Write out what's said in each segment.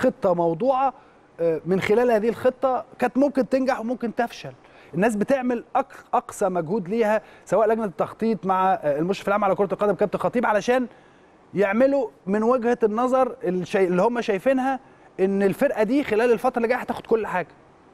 خطه موضوعه آه، من خلال هذه الخطه كانت ممكن تنجح وممكن تفشل الناس بتعمل أق- اقصى مجهود ليها سواء لجنه التخطيط مع آه، المشرف العام على كره القدم كابتن خطيب علشان يعملوا من وجهه النظر الشي... اللي هم شايفينها ان الفرقه دي خلال الفتره اللي جايه هتاخد كل حاجه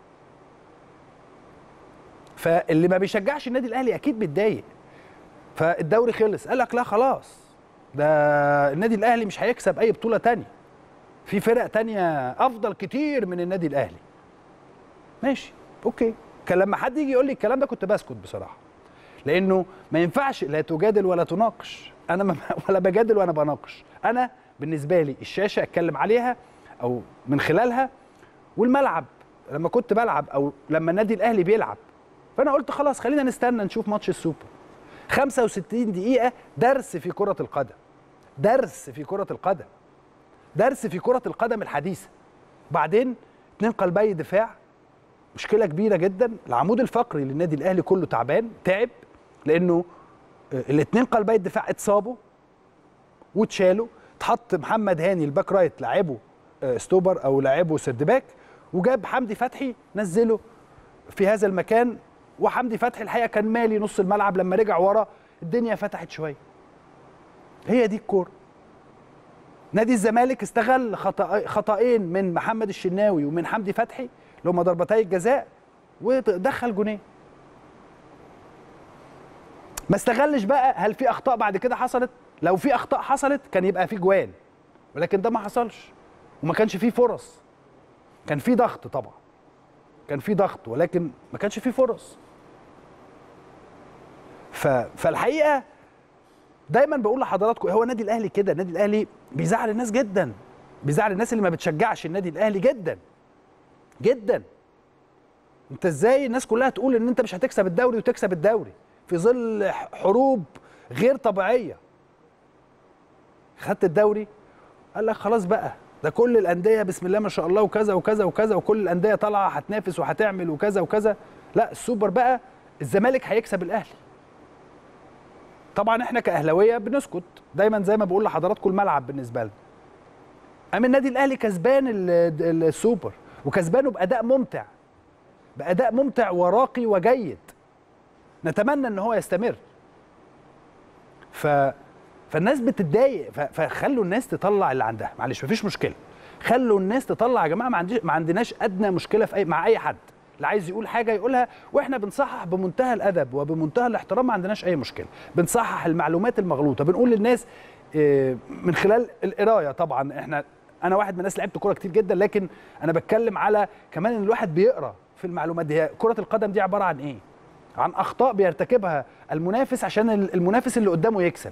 فاللي ما بيشجعش النادي الاهلي اكيد بيتضايق فالدوري خلص قال لك لا خلاص ده النادي الاهلي مش هيكسب اي بطوله تانية في فرق تانية افضل كتير من النادي الاهلي ماشي اوكي كان لما حد يجي يقول لي الكلام ده كنت بسكت بصراحه لانه ما ينفعش لا تجادل ولا تناقش انا ما ولا بجادل وانا بناقش انا بالنسبه لي الشاشه اتكلم عليها او من خلالها والملعب لما كنت بلعب او لما النادي الاهلي بيلعب فانا قلت خلاص خلينا نستنى نشوف ماتش السوبر 65 دقيقه درس في كره القدم درس في كره القدم درس في كره القدم الحديثه بعدين اتنين قلبي دفاع مشكله كبيره جدا العمود الفقري للنادي الاهلي كله تعبان تعب لانه الاثنين قلبي الدفاع اتصابوا واتشالوا اتحط محمد هاني الباك رايت لعبه آه، ستوبر او لعبه سردباك وجاب حمدي فتحي نزله في هذا المكان وحمدي فتحي الحقيقه كان مالي نص الملعب لما رجع ورا الدنيا فتحت شويه هي دي الكوره نادي الزمالك استغل خطأ خطأين من محمد الشناوي ومن حمدي فتحي اللي هما ضربتي الجزاء ودخل جونين ما استغلش بقى هل في اخطاء بعد كده حصلت لو في اخطاء حصلت كان يبقى في جوان ولكن ده ما حصلش وما كانش فيه فرص كان في ضغط طبعا كان في ضغط ولكن ما كانش فيه فرص ف... فالحقيقه دايما بقول لحضراتكم هو النادي الاهلي كده النادي الاهلي بيزعل الناس جدا بيزعل الناس اللي ما بتشجعش النادي الاهلي جدا جدا انت ازاي الناس كلها تقول ان انت مش هتكسب الدوري وتكسب الدوري في ظل ح- حروب غير طبيعيه خدت الدوري قال لك خلاص بقى ده كل الانديه بسم الله ما شاء الله وكذا وكذا وكذا وكل الانديه طالعه هتنافس وهتعمل وكذا وكذا لا السوبر بقى الزمالك هيكسب الاهلي طبعا احنا كاهلاويه بنسكت دايما زي ما بقول لحضراتكم الملعب بالنسبه لنا قام النادي الاهلي كسبان ال- ال- السوبر وكسبانه باداء ممتع باداء ممتع وراقي وجيد نتمنى ان هو يستمر ف فالناس بتتضايق ف... فخلوا الناس تطلع اللي عندها معلش مفيش مشكله خلوا الناس تطلع يا جماعه ما, عنديش... ما عندناش ادنى مشكله في أي... مع اي حد اللي عايز يقول حاجه يقولها واحنا بنصحح بمنتهى الادب وبمنتهى الاحترام ما عندناش اي مشكله بنصحح المعلومات المغلوطه بنقول للناس آه، من خلال القرايه طبعا احنا انا واحد من الناس لعبت كوره كتير جدا لكن انا بتكلم على كمان ان الواحد بيقرا في المعلومات دي هي كره القدم دي عباره عن ايه عن اخطاء بيرتكبها المنافس عشان المنافس اللي قدامه يكسب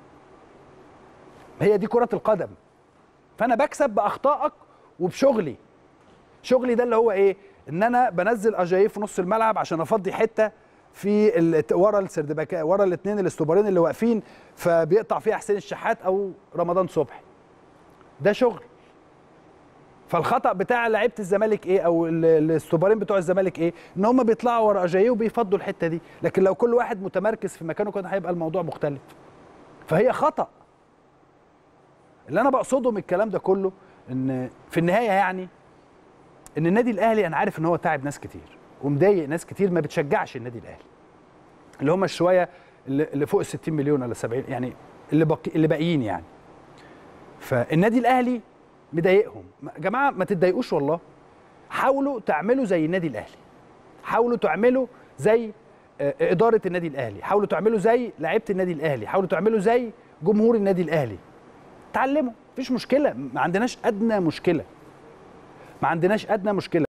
هي دي كرة القدم فأنا بكسب بأخطائك وبشغلي شغلي ده اللي هو إيه إن أنا بنزل أجاييه في نص الملعب عشان أفضي حتة في ال- ورا السردباكاء ورا الاثنين الاستوبرين اللي واقفين فبيقطع فيها حسين الشحات أو رمضان صبحي ده شغل فالخطأ بتاع لعيبة الزمالك ايه او ال- الاستوبرين بتوع الزمالك ايه ان هم بيطلعوا ورا اجاييه وبيفضوا الحتة دي لكن لو كل واحد متمركز في مكانه كان هيبقى الموضوع مختلف فهي خطأ اللي انا بقصده من الكلام ده كله ان في النهايه يعني ان النادي الاهلي انا عارف ان هو تعب ناس كتير ومضايق ناس كتير ما بتشجعش النادي الاهلي اللي هم شويه اللي اللي فوق ال 60 مليون ولا 70 يعني اللي باقي اللي باقيين يعني فالنادي الاهلي مضايقهم يا جماعه ما تتضايقوش والله حاولوا تعملوا زي النادي الاهلي حاولوا تعملوا زي آه، اداره النادي الاهلي حاولوا تعملوا زي لعيبه النادي الاهلي حاولوا تعملوا زي جمهور النادي الاهلي اتعلموا مفيش مشكله ما عندناش ادنى مشكله ما عندناش ادنى مشكله